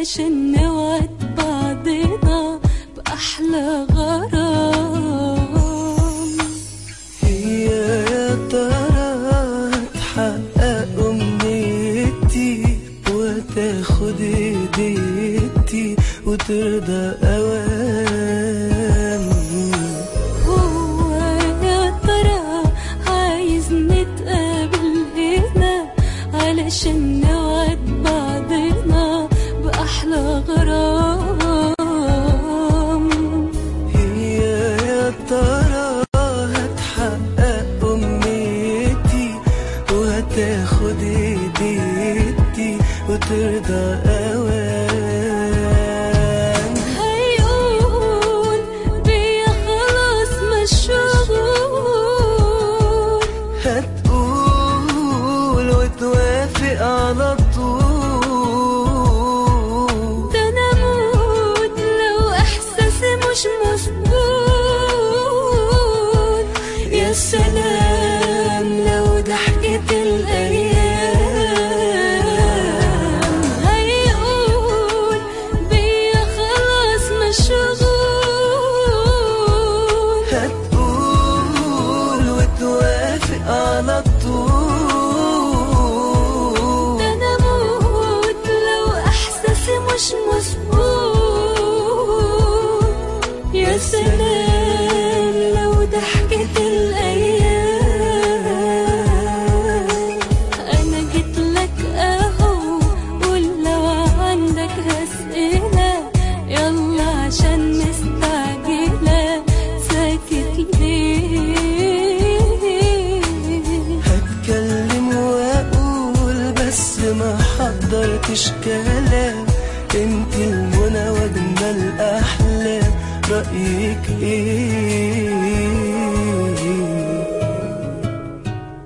علشان نوعد بعضنا بأحلى غرام هي يا ترى تحقق أمنيتي وتاخد هديتي وترضى أوام هو يا ترى عايز نتقابل هنا علشان نوعد بعضنا بأحلى غرام هي يا ترى هتحقق أمنيتي وهتاخد هديتي وترضى أوام هيقول بيا خلاص مشغول هتقول وتوافق على طول ده انا اموت لو احساسي مش مظبوط يا سلام لو ضحكت الأيام هيقول بيا خلاص مشغول هتقول وتوافق على طول ده انا اموت لو احساسي مش مظبوط يا سلام لو ضحكت الايام انا جيت لك اهو قول لو عندك اسئله يلا عشان مستعجله ساكت ليه هتكلم واقول بس ما حضرتش كلام انت المنى واجمل احلام رايك ايه